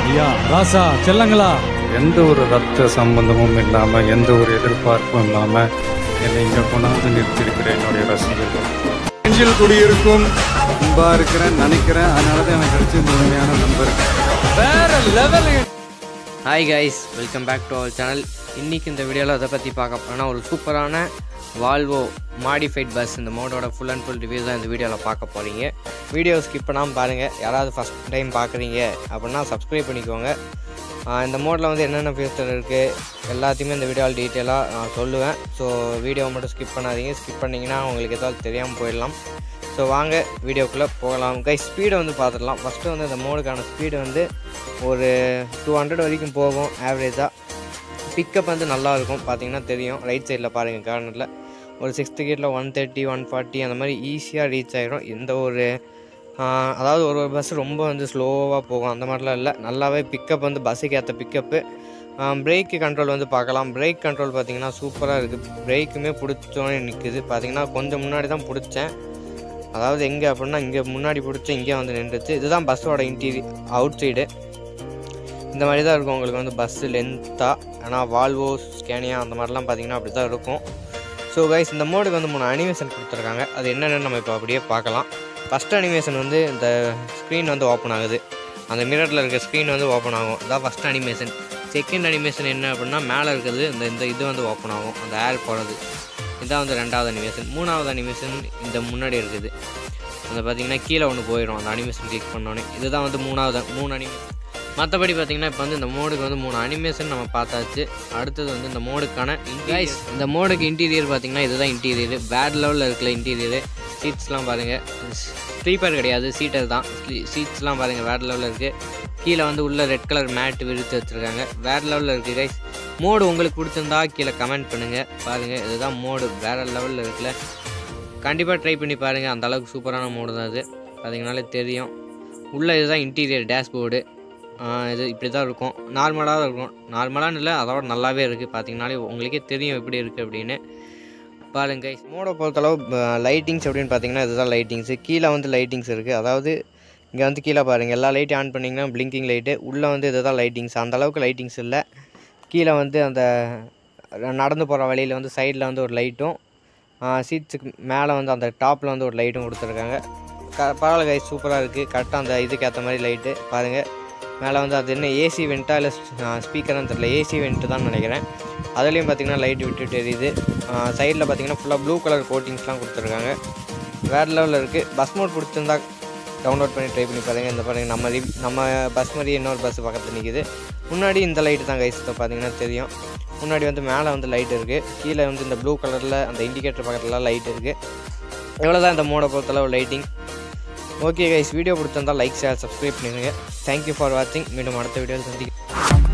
ஐயா ராசா செல்லங்களா எந்த ஒரு ரத்த சம்பந்தமும் இல்லாமல் எந்த ஒரு எதிர்பார்ப்பும் இல்லாமல் என்னை இங்கே கொண்டாந்து நிறுத்தியிருக்கிற என்னுடைய ரசிகர்கள் நெஞ்சில் குடியிருக்கும் அன்பா இருக்கிறேன் நினைக்கிறேன் அதனால தான் எனக்கு கிடைச்ச முழுமையான நண்பர் வேற level hi guys welcome back to our channel இன்றைக்கி இந்த வீடியோவில் அதை பற்றி பார்க்க போனால் ஒரு சூப்பரான வால்வோ மாடிஃபைட் பஸ் இந்த மோடோட ஃபுல் அண்ட் ஃபுல் ரிவ்யூ தான் இந்த வீடியோவில் பார்க்க போகிறீங்க வீடியோ ஸ்கிப் பண்ணாமல் பாருங்கள் யாராவது ஃபஸ்ட் டைம் பார்க்குறீங்க அப்படின்னா சப்ஸ்கிரைப் பண்ணிக்கோங்க ஆஹ் இந்த மோடில் வந்து என்னென்ன ஃபியூச்சர் இருக்குது எல்லாத்தையுமே இந்த வீடியோவில் டீட்டெயிலாக நான் சொல்லுவேன் ஸோ வீடியோவை மட்டும் ஸ்கிப் பண்ணாதீங்க ஸ்கிப் பண்ணிங்கன்னா உங்களுக்கு ஏதாவது தெரியாமல் போயிடலாம் ஸோ வாங்க வீடியோக்குள்ளே போகலாம் கை ஸ்பீடை வந்து பார்த்துடலாம் ஃபஸ்ட்டு வந்து இந்த மோடுக்கான ஸ்பீடு வந்து ஒரு டூ ஹண்ட்ரட் வரைக்கும் போகும் ஆவரேஜாக பிக்கப் வந்து நல்லா இருக்கும் பார்த்தீங்கன்னா தெரியும் ரைட் சைடில் பாருங்கள் கார்னரில் ஒரு சிக்ஸ்த்து கியரில் ஒன் தேர்ட்டி ஒன் ஃபார்ட்டி அந்த மாதிரி ஈஸியாக ரீச் ஆகிடும் எந்த ஒரு ஆஹ், அதாவது ஒரு ஒரு பஸ் ரொம்ப வந்து ஸ்லோவாக போகும் அந்த மாதிரிலாம் இல்லை நல்லாவே பிக்கப் வந்து பஸ்ஸுக்கு ஏற்ற பிக்கப்பு பிரேக்கு கண்ட்ரோல் வந்து பார்க்கலாம் பிரேக் கண்ட்ரோல் பார்த்தீங்கன்னா சூப்பராக இருக்குது பிரேக்குமே பிடிச்சோன்னே நிற்குது பார்த்தீங்கன்னா கொஞ்சம் முன்னாடி தான் பிடிச்சேன் அதாவது எங்கே அப்படின்னா இங்கே முன்னாடி பிடிச்சி இங்கே வந்து நின்றுச்சு இதுதான் பஸ்ஸோட இன்டீரியர் அவுட் சைடு இந்த மாதிரி தான் இருக்கும் உங்களுக்கு வந்து பஸ்ஸு லென்த்தாக ஆனால் வால்வோ ஸ்கேனியா அந்த மாதிரிலாம் பார்த்தீங்கன்னா அப்படி தான் இருக்கும் ஸோ கைஸ் இந்த மோடுக்கு வந்து மூணு அனிமேஷன் கொடுத்துருக்காங்க அது என்னென்னு நம்ம இப்போ அப்படியே பார்க்கலாம் ஃபஸ்ட் அனிமேஷன் வந்து இந்த ஸ்க்ரீன் வந்து ஓப்பன் ஆகுது அந்த மிரரில் இருக்க ஸ்க்ரீன் வந்து ஓப்பன் ஆகும் இதான் ஃபஸ்ட் அனிமேஷன் செகண்ட் அனிமேஷன் என்ன அப்படின்னா மேலே இருக்கிறது இந்த இந்த இது வந்து ஓப்பன் ஆகும் அந்த ஏர் போகிறது இதான் வந்து ரெண்டாவது அனிமேஷன் மூணாவது அனிமேஷன் இந்த முன்னாடி இருக்குது அந்த பார்த்தீங்கன்னா கீழே ஒன்று போயிடும் அந்த அனிமேஷன் கிளிக் பண்ணோன்னே இதுதான் வந்து மூணாவது மூணு அனிமேஷன் மற்றபடி பார்த்தீங்கன்னா இப்போ வந்து இந்த மோடுக்கு வந்து மூணு அனிமேஷன் நம்ம பார்த்தாச்சு அடுத்தது வந்து இந்த மோடுக்கான இன்டீரியர் இந்த மோடுக்கு இன்டீரியர் பார்த்தீங்கன்னா இதுதான் இன்டீரியர் பேட் லெவலில் இருக்கிற இன்டீரியர் சீட்ஸ்லாம் பாருங்கள் ஸ்லீப்பர் கிடையாது சீட்டர் தான் சீட்ஸ்லாம் பாருங்கள் வேறு லெவலில் இருக்குது கீழே வந்து உள்ள ரெட் கலர் மேட் விரித்து வச்சுருக்காங்க வேறு லெவலில் இருக்குது கைஸ் மோடு உங்களுக்கு பிடிச்சிருந்தா கீழே கமெண்ட் பண்ணுங்கள் பாருங்கள் இதுதான் மோடு வேறு லெவலில் இருக்குல்ல கண்டிப்பாக ட்ரை பண்ணி பாருங்கள் அந்த அளவுக்கு சூப்பரான மோடு தான் இது பார்த்தீங்கனாலே தெரியும் உள்ள இதுதான் இன்டீரியர் டேஷ்போர்டு இது இப்படி தான் இருக்கும் நார்மலாக தான் இருக்கும் நார்மலான்னு இல்லை அதோட நல்லாவே இருக்குது பார்த்தீங்கனாலே உங்களுக்கே தெரியும் எப்படி இருக்குது அப்படின்னு பாருங்க guys. மோடை பொறுத்தளவு லைட்டிங்ஸ் அப்படின்னு பார்த்தீங்கன்னா இதுதான் லைட்டிங்ஸு கீழே வந்து லைட்டிங்ஸ் இருக்குது அதாவது இங்கே வந்து கீழே பாருங்கள் எல்லா லைட்டும் ஆன் பண்ணிங்கன்னா பிளிங்கிங் லைட்டு உள்ளே வந்து இதுதான் லைட்டிங்ஸ் அந்த அளவுக்கு லைட்டிங்ஸ் இல்லை கீழே வந்து அந்த நடந்து போகிற வழியில் வந்து சைடில் வந்து ஒரு லைட்டும் சீட்ஸுக்கு மேலே வந்து அந்த டாப்பில் வந்து ஒரு லைட்டும் கொடுத்துருக்காங்க க பரவாயில்ல கைஸ் சூப்பராக இருக்குது கரெக்டாக அந்த இதுக்கு ஏற்ற மாதிரி லைட்டு பாருங்கள் மேலே வந்து அது என்ன ஏசி வெண்ட்டா இல்லை ஸ்பீக்கர்னு தெரில ஏசி வெண்ட்டு தான் நினைக்கிறேன் அதுலேயும் பார்த்தீங்கன்னா லைட் விட்டுட்டு எரியுது சைடில் பார்த்தீங்கன்னா ஃபுல்லாக ப்ளூ கலர் கோட்டிங்ஸ்லாம் கொடுத்துருக்காங்க வேறு லெவலில் இருக்குது பஸ் மோட் பிடிச்சிருந்தா டவுன்லோட் பண்ணி ட்ரை பண்ணி பாருங்கள் இந்த பாருங்கள் நம்ம ரிவ் நம்ம பஸ் மாதிரி இன்னொரு பஸ் பக்கத்தில் நிற்கிது முன்னாடி இந்த லைட்டு தான் கைஸ் பார்த்தீங்கன்னா தெரியும் முன்னாடி வந்து மேலே வந்து லைட் இருக்குது கீழே வந்து இந்த ப்ளூ கலரில் அந்த இண்டிகேட்டர் பக்கத்தில் லைட் இருக்குது இவ்வளோ தான் இந்த மோடை பொறுத்தளவு லைட்டிங் ஓகே கைஸ் வீடியோ பிடிச்சிருந்தா லைக் ஷேர் சப்ஸ்கிரைப் பண்ணிடுங்க தேங்க்யூ ஃபார் வாட்சிங் மீண்டும் அடுத்த வீடியோவில் சந்திக்கிறேன்